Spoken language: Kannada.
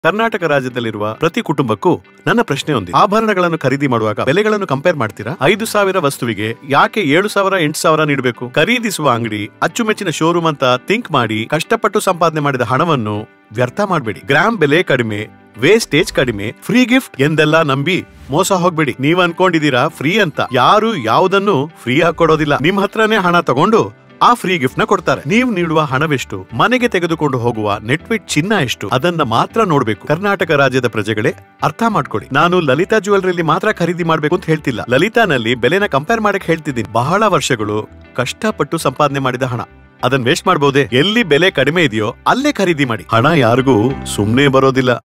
ಕರ್ನಾಟಕ ರಾಜ್ಯದಲ್ಲಿರುವ ಪ್ರತಿ ಕುಟುಂಬಕ್ಕೂ ನನ್ನ ಪ್ರಶ್ನೆ ಒಂದು ಆಭರಣಗಳನ್ನು ಖರೀದಿ ಮಾಡುವಾಗ ಬೆಲೆಗಳನ್ನು ಕಂಪೇರ್ ಮಾಡ್ತೀರಾ ಐದು ಸಾವಿರ ವಸ್ತುವಿಗೆ ಯಾಕೆ ಏಳು ಸಾವಿರ ಎಂಟು ಸಾವಿರ ನೀಡಬೇಕು ಖರೀದಿಸುವ ಅಂಗಡಿ ಅಚ್ಚುಮೆಚ್ಚಿನ ಶೋರೂಮ್ ಅಂತ ಥಿಂಕ್ ಮಾಡಿ ಕಷ್ಟಪಟ್ಟು ಸಂಪಾದನೆ ಮಾಡಿದ ಹಣವನ್ನು ವ್ಯರ್ಥ ಮಾಡಬೇಡಿ ಗ್ರಾಮ್ ಬೆಲೆ ಕಡಿಮೆ ವೇಸ್ಟೇಜ್ ಕಡಿಮೆ ಫ್ರೀ ಗಿಫ್ಟ್ ಎಂದೆಲ್ಲ ನಂಬಿ ಮೋಸ ಹೋಗ್ಬೇಡಿ ನೀವ್ ಅನ್ಕೊಂಡಿದೀರಾ ಫ್ರೀ ಅಂತ ಯಾರು ಯಾವುದನ್ನು ಫ್ರೀ ಆಗಿ ಕೊಡೋದಿಲ್ಲ ನಿಮ್ ಹತ್ರನೇ ಹಣ ತಗೊಂಡು ಆ ಫ್ರೀ ಗಿಫ್ಟ್ ನ ಕೊಡ್ತಾರೆ ನೀವು ನೀಡುವ ಹಣವೆಷ್ಟು ಮನೆಗೆ ತೆಗೆದುಕೊಂಡು ಹೋಗುವ ನೆಟ್ವಿಟ್ ಚಿನ್ನ ಎಷ್ಟು ಅದನ್ನ ಮಾತ್ರ ನೋಡ್ಬೇಕು ಕರ್ನಾಟಕ ರಾಜ್ಯದ ಪ್ರಜೆಗಳೇ ಅರ್ಥ ಮಾಡ್ಕೊಳ್ಳಿ ನಾನು ಲಲಿತಾ ಜ್ಯುವೆಲ್ರಿಲಿ ಮಾತ್ರ ಖರೀದಿ ಮಾಡ್ಬೇಕು ಅಂತ ಹೇಳ್ತಿಲ್ಲ ಲಲಿತಾನಲ್ಲಿ ಬೆಲೆನ ಕಂಪೇರ್ ಮಾಡಕ್ ಹೇಳ್ತಿದ್ದೀನಿ ಬಹಳ ವರ್ಷಗಳು ಕಷ್ಟಪಟ್ಟು ಸಂಪಾದನೆ ಮಾಡಿದ ಹಣ ಅದನ್ನ ವೇಸ್ಟ್ ಮಾಡಬಹುದೇ ಎಲ್ಲಿ ಬೆಲೆ ಕಡಿಮೆ ಇದೆಯೋ ಅಲ್ಲೇ ಖರೀದಿ ಮಾಡಿ ಹಣ ಯಾರಿಗೂ ಸುಮ್ನೆ ಬರೋದಿಲ್ಲ